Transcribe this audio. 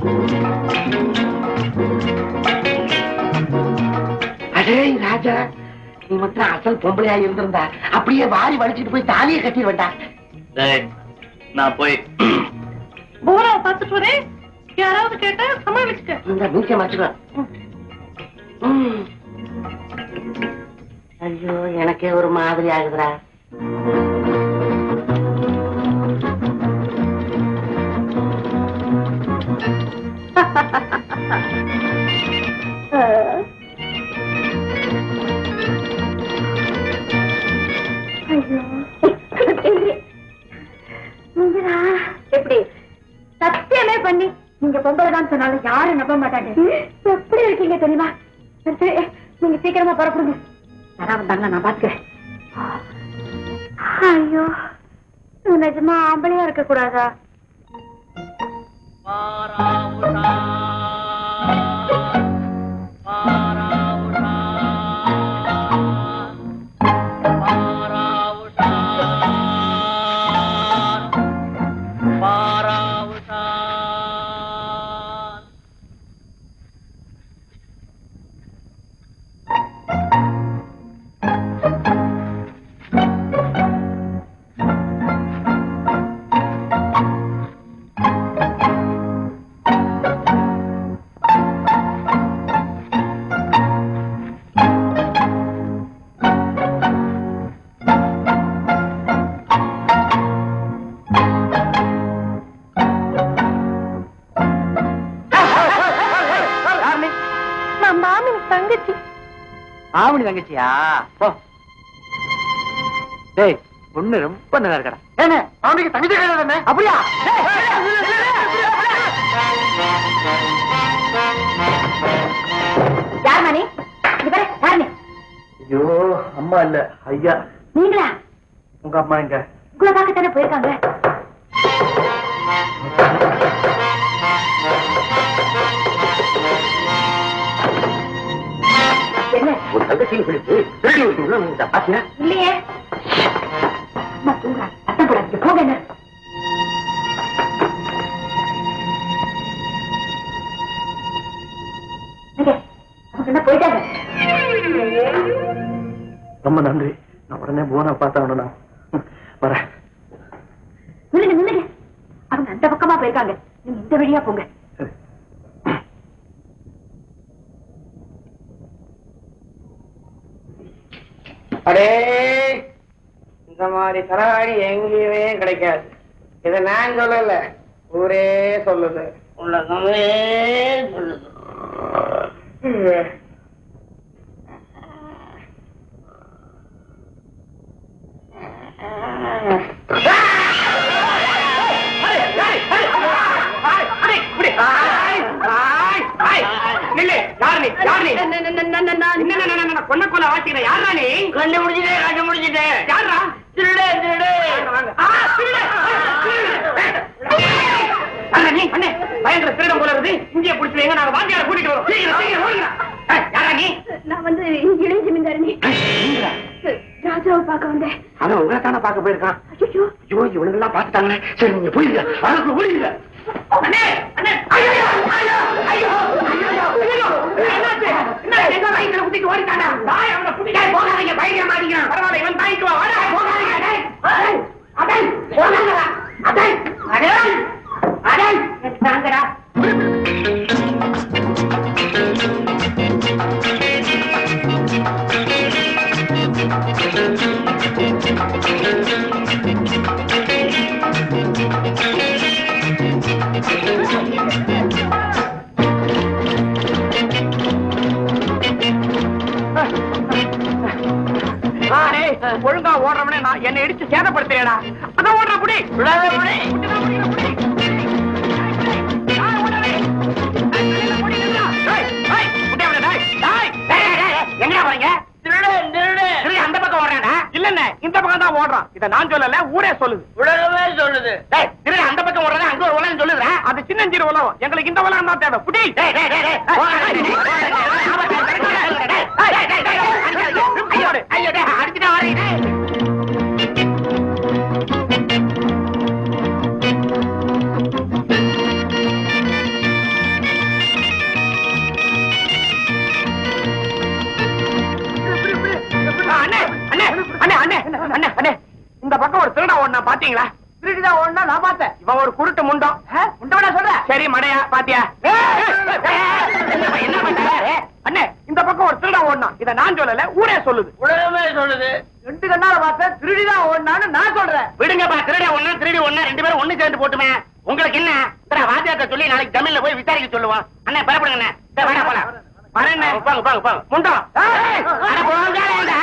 அடே ராஜா நீ மட்டும் அசல் பொம்பளையா இருந்திருந்தா அப்படியே வாரி வலிச்சிட்டு போய் தாலியை கட்டி வேண்டாம் டேய் நான் போய் போராவை பார்த்துட்டு வரேன் யாராவது கேட்டா சமாளிச்சுக்க இந்த மீசை மாச்சுக்கோ ம். ஐயோ எனக்கே ஒரு மாதிரி ஆகுதுடா நீங்களா எப்படி சத்தியமே பண்ணி நீங்க பொம்பளை தான் சொன்னாலும் யாரும் நம்ப மாட்டாங்க எப்படி இருக்கீங்க தெரியுமா சரி, சரி நீங்க சீக்கிரமா புறப்படுங்க யாரா வந்தாங்களா நான் பாத்துக்கிறேன் ஐயோ இது நிஜமா ஆம்பளையா இருக்க கூடாதா நான் மாமின் தங்கச்சி ஆவணி தங்கச்சியா போ டேய் பொண்ணு ரொம்ப நல்லா இருக்கடா ஏன்னு அவனுக்கு தங்கச்சி கிடையாது அப்படியா யார் மணி இது பாரு யார் நீ ஐயோ அம்மா இல்ல ஐயா நீங்களா உங்க அம்மா எங்க உங்களை பார்க்கத்தானே போயிருக்காங்க என்ன ஒரு தங்கச்சின்னு சொல்லிட்டு திருடி ஒரு உள்ள வந்துட்டா பாத்தியா இல்லையே அம்மா தூங்குறா சத்தம் போடாதீங்க போங்க என்ன எங்க? அவங்க என்ன போயிட்டாங்க ரொம்ப நன்றி நான் உடனே போனா பார்த்தா வரேன் நில்லுங்க நில்லுங்க அவங்க அந்த பக்கமா போயிருக்காங்க நீங்க இந்த வழியா போங்க சரி அடே இந்த மாதிரி தலகாணி எங்கேயுமே கிடைக்காது இத நான் சொல்லல ஊரே சொல்லுது உலகமே சொல்லுது கொன்ன கொலை ஆட்சிக்கிற யாரா நீ கண்டு முடிச்சுட்டே கண்டு முடிச்சுட்டே யாரா திருடே திருடே ஆ, திருடு! அண்ணா, நீ அண்ணே, பயங்கர திருடம் போல இருக்குது இந்திய புடிச்சு வைங்க நாங்க வாத்தியார கூட்டிட்டு வரோம் சீக்கிரம் சீக்கிரம் ஓடுங்க ஏய், யாரா நீ நான் வந்து இளைய ஜமீன்தாரணி ராஜாவை பார்க்க வந்தேன் அவன் உங்களை தானே பார்க்க போயிருக்கான் ஐயோ ஐயோ இவனுங்க எல்லாம் பாத்துட்டாங்களே சரி நீங்க போயிருங்க அதுக்கு ஓடிங்க அண்ணே அண்ணே ஐயோ ஐயோ ஐயோ ஐயோ ஐயோ என்னாச்சு என்ன எங்க வயித்துல குத்திட்டு ஓடிட்டானா தாய் அவனை குத்திட்டு போகாதீங்க தைரியமா அடிக்கிறான் பரவாயில்ல இவன் தாய்க்கு வா வாடா போகாதீங்க அடே அடே அடே போகாதடா அடே அடே அடே தாங்கடா ஆடே ஒழுங்கா ஓடுறவனே நான் என்னை இடிச்சு சேதப்படுத்துறேடா அதான் ஓடுற புடி விடாத புடி எங்கடா போறீங்க திருடன் திருடன் சரி, அந்த பக்கம் ஓடுறாடா இல்லண்ணே இந்த பக்கம் தான் ஓடுறான் இத நான் சொல்லல ஊரே சொல்லுது உலகமே சொல்லுது டேய் திருட அந்த பக்கம் ஓடுறா அங்க ஒரு உலகம் சொல்லுதுடா அது சின்னஞ்சிறு உலகம் எங்களுக்கு இந்த உலகம் தான் தேவை புடி டேய் டேய் டேய் டேய் போகாத, டேய், டேய், போகாத, டேய், டேய், டேய், டேய், டேய், டேய், டேய், ஐயோ, ஐயோ, டேய், அடிச்சுட்டா வரீங்க, டேய். பாத்தீங்களா திருடிதான் ஓடுனா நான் பார்த்தேன் இவன் ஒரு குருட்டு முண்டம் முண்டவனா சொல்ற சரி மடையா பாத்தியா என்ன பண்ற அண்ணே இந்த பக்கம் ஒரு திருடா ஓடினான் இத நான் சொல்லல ஊரே சொல்லுது உலகமே சொல்லுது ரெண்டு கண்ணால பார்த்தேன் திருடிதான் ஓடினான்னு நான் சொல்றேன் விடுங்கப்பா திருட ஒண்ணு திருடி ஒண்ணு ரெண்டு பேரும் ஒண்ணு சேர்ந்து போட்டுமே உங்களுக்கு என்ன வாத்தியாட்ட சொல்லி நாளைக்கு ஜமீன்ல போய் விசாரிக்க சொல்லுவோம் அண்ணே பரப்படுங்க அண்ணே சரி, வாடா போலாம் வரேன் போங்க போங்க போங்க முண்டம் அட போங்க